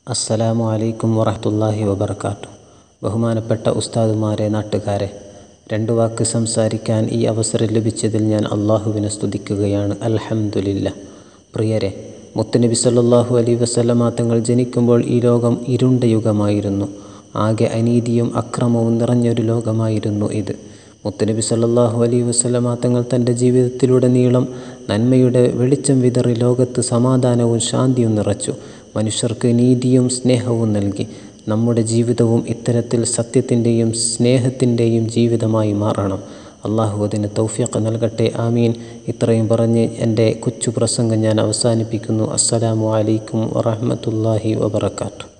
അസ്സലാമു അലൈക്കും വറഹ്മത്തുള്ളാഹി വബർക്കാത്തു ബഹുമാനപ്പെട്ട ഉസ്താദുമാരെ നാട്ടുകാരെ രണ്ട് വാക്ക് സംസാരിക്കാൻ ഈ അവസരം ലഭിച്ചതിൽ ഞാൻ അള്ളാഹുവിനെ സ്തുതിക്കുകയാണ് അൽഹംദുലില്ല പ്രിയരെ മുത്തുനബി സല്ലല്ലാഹു അലൈഹി വസല്ലമ തങ്ങൾ ജനിക്കുമ്പോൾ ഈ ലോകം ഇരുണ്ട യുഗമായിരുന്നു ആകെ അനീതിയും അക്രമവും നിറഞ്ഞൊരു ലോകമായിരുന്നു ഇത് മുത്തുനബി സല്ലല്ലാഹു അലൈഹി വസല്ലമ തങ്ങൾ തൻ്റെ ജീവിതത്തിലുടനീളം നന്മയുടെ വെളിച്ചം വിതറി ലോകത്ത് സമാധാനവും ശാന്തിയും നിറച്ചു മനുഷ്യർക്ക് നീതിയും സ്നേഹവും നൽകി നമ്മുടെ ജീവിതവും ഇത്തരത്തിൽ സത്യത്തിൻ്റെയും സ്നേഹത്തിൻ്റെയും ജീവിതമായി മാറണം അള്ളാഹു അതിന് തൗഫീഖ് നൽകട്ടെ ആമീൻ ഇത്രയും പറഞ്ഞ് എൻ്റെ കൊച്ചു പ്രസംഗം ഞാൻ അവസാനിപ്പിക്കുന്നു അസ്സലാമു അലൈക്കും വറഹ്മത്തുള്ളാഹി വബറകാതുഹു